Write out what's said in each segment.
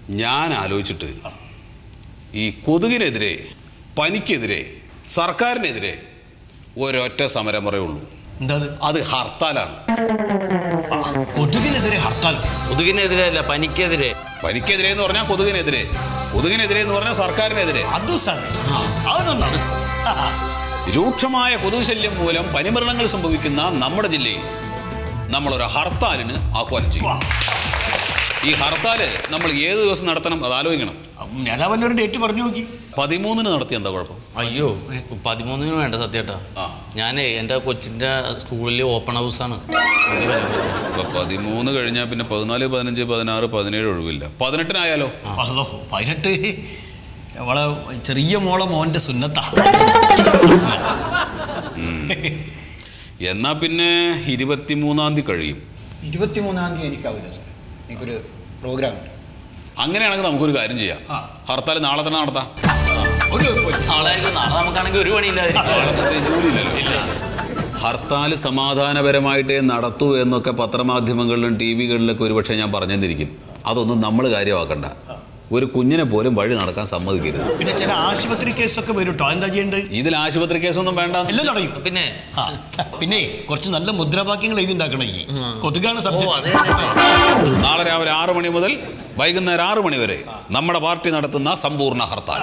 ഞാൻ ആലോചിച്ചിട്ട് ഈ കൊതുകിനെതിരെ പനിക്കെതിരെ സർക്കാരിനെതിരെ ഒരൊറ്റ സമരമുറയേ ഉള്ളൂ എന്താ അത് ഹർത്താലാണ് കൊതുകിനെതിരെ ഹർത്താൽ കൊതുകിനെതിരെ അല്ല പനിക്കെതിരെ പനിക്കെതിരെ എന്ന് പറഞ്ഞാൽ കൊതുകിനെതിരെ കൊതുകിനെതിരെ എന്ന് പറഞ്ഞാൽ സർക്കാരിനെതിരെ അത് സാർ അത് നന്നാണ് രൂക്ഷമായ കൊതുക് ശല്യം മൂലം പനിമരണങ്ങൾ സംഭവിക്കുന്ന നമ്മുടെ ജില്ലയിൽ നമ്മളൊരു ഹർത്താലിന് ആഹ്വാനം ചെയ്യും ഈ ഹർത്താല് നമ്മൾ ഏത് ദിവസം നടത്തണം അത് ആലോചിക്കണം നേതാവൻ്റെ ഒരു ഡേറ്റ് പറഞ്ഞു നോക്കി പതിമൂന്നിന് നടത്തി എന്താ കുഴപ്പം അയ്യോ പതിമൂന്നിന് വേണ്ട സത്യേട്ടാ ആ. ഞാനേ എൻ്റെ കൊച്ചിൻ്റെ സ്കൂളിൽ ഓപ്പൺ ഹൗസാണ് എനിക്ക് വരാൻ പറ്റില്ല. ഇപ്പൊ പതിമൂന്ന് കഴിഞ്ഞാൽ പിന്നെ പതിനാല് പതിനഞ്ച് പതിനാറ് പതിനേഴ് ഒഴിവില്ല പതിനെട്ടിനായാലോ അതോ പതിനെട്ട് അവളെ ചെറിയ മോളെ മോൻ്റെ സുന്നത്താ എന്നാ പിന്നെ ഇരുപത്തിമൂന്നാം തീയതി കഴിയും ഇരുപത്തിമൂന്നാം തീയതി എനിക്കാവില്ല സാർ എനിക്കൊരു പ്രോഗ്രാം ഉണ്ട് അങ്ങനെയാണെങ്കിൽ നമുക്കൊരു കാര്യം ചെയ്യാം ആ. ഹർത്താൽ നാളെ തന്നെ നടത്താം ഒരു കുഴപ്പമില്ല. നാളെ ആയിരിക്കും നാളെ നമുക്കാണെങ്കിൽ ഒരു പണിയില്ലാതിരിക്കും നാളെ പ്രത്യേകിച്ച് ജോലിയില്ലല്ലോ ഹർത്താൽ സമാധാനപരമായിട്ടേ നടത്തൂ എന്നൊക്കെ പത്രമാധ്യമങ്ങളിലും ടി വികളിലൊക്കെ ഒരുപക്ഷെ ഞാൻ പറഞ്ഞെന്നിരിക്കും അതൊന്നും നമ്മൾ കാര്യമാക്കണ്ട ഒരു കുഞ്ഞിനെ പോലും വഴി നടക്കാൻ സമ്മതിക്കരുത് പിന്നെ ചില ആശുപത്രി കേസൊക്കെ വരും കേട്ടോ എന്താ ചെയ്യേണ്ടത് ഇതിൽ ആശുപത്രി കേസൊന്നും വേണ്ട എല്ലാം തടയും പിന്നെ ആ, പിന്നെ കുറച്ച് നല്ല മുദ്രാവാക്യങ്ങൾ എഴുതിണ്ടാക്കണം ഈ കൊതുകാണ് ഓ സബ്ജക്ട് അതെ നാളെ രാവിലെ ആറു മണി മുതൽ വൈകുന്നേരം ആറു മണി വരെ നമ്മുടെ പാർട്ടി നടത്തുന്ന സമ്പൂർണ്ണ ഹർത്താൽ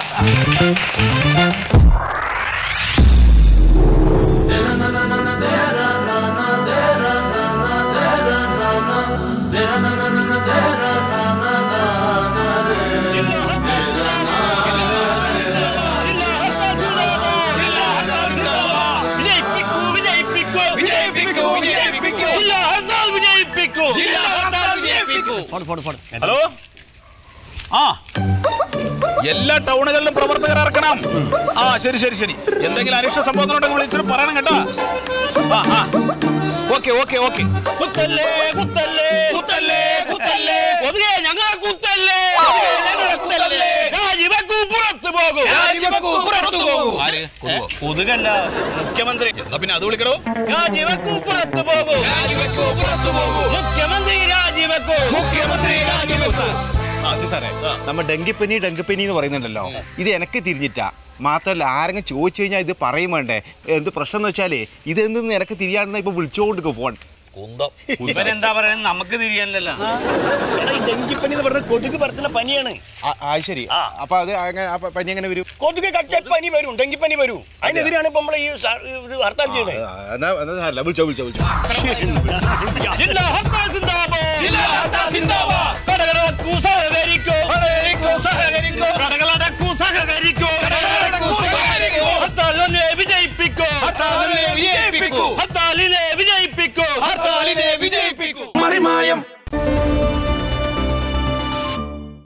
ഹലോ ആ എല്ലാ ടൗണുകളിലും പ്രവർത്തകർ ഇറക്കണം ആ ശരി ശരി ശരി എന്തെങ്കിലും അനിഷ്ട സംഭവങ്ങളുണ്ടെങ്കിൽ വിളിച്ചിട്ട് പറയണം കേട്ടോ ആ ആ ഓക്കെ ഓക്കെ ഓക്കെ കുത്തല്ലേ കുത്തല്ലേ കുത്തല്ലേ കുത്തല്ലേ കൊതുകെ ഞങ്ങൾ കുത്തല്ലേ കുത്തല്ലേ രാജിവെക്കൂ പുറത്തു പോകും രാജിവെക്കൂ, പുറത്തു പോകൂ. ആര്? കൊതുകോ? കൊതുകല്ല മുഖ്യമന്ത്രി എന്നാ പിന്നെ അത് വിളിക്കണോ രാജിവെക്കൂ പുറത്തു പോകും മുഖ്യമന്ത്രി രാജിവെക്കൂ മുഖ്യമന്ത്രി രാജിവെക്കൂ. അത് സാറേ നമ്മ ഡെങ്കിപ്പനി ഡെങ്കിപ്പനി എന്ന് പറയുന്നുണ്ടല്ലോ ഇത് എനക്ക് തിരിഞ്ഞിട്ടാ മാത്രമല്ല ആരെങ്കിലും ചോദിച്ചു കഴിഞ്ഞാൽ ഇത് പറയും വേണ്ടേ എന്ത് പ്രശ്നം എന്ന് വെച്ചാലേ ഇത് എന്തെന്ന് എനക്ക് തിരിയാണെന്ന ഇപ്പൊ വിളിച്ചോണ്ട് ഫോൺ കുന്തം ഇവരെന്താ പറയുന്നത് നമുക്ക് തിരിയാനല്ലോ എടാ, ഈ ഡെങ്കിപ്പനി എന്ന് പറഞ്ഞ കൊതുക് പരത്തുന്ന പനിയാണ് ആ ശരി അപ്പൊ അത് അങ്ങനെ അപ്പൊ പനി എങ്ങനെ വരും കൊതുക് കടിച്ചാൽ പനി വരും ഡെങ്കിപ്പനി വരും അതിനെതിരാണ് ഇപ്പൊ നമ്മൾ ഈ സ- ഇത് ഹർത്താൽ ചെയ്യണേ ആ, എന്നാ എന്നാ സാരമില്ല. വിളിച്ചോ വിളിച്ചോ വിളിച്ചോ ജില്ലാ ഹർത്താൽ സിന്ദാബാദ് ജില്ലാ ഹർത്താൽ സിന്ദാബാദ് കടകളടക്കൂ സഹകരിക്കൂ കടകളടക്കൂ സഹകരിക്കൂ കടകളടക്കൂ സഹകരിക്കൂ കടകളടക്കൂ സഹകരിക്കൂ ഹർത്താലിനെ വിജയിപ്പിക്കൂ ഹർത്താലിനെ വിജയിപ്പിക്കൂ ഹർത്താലിനെ വിജയിപ്പിക്കൂ ഹർത്താലിനെ വിജയിപ്പിക്കൂ മറിമായം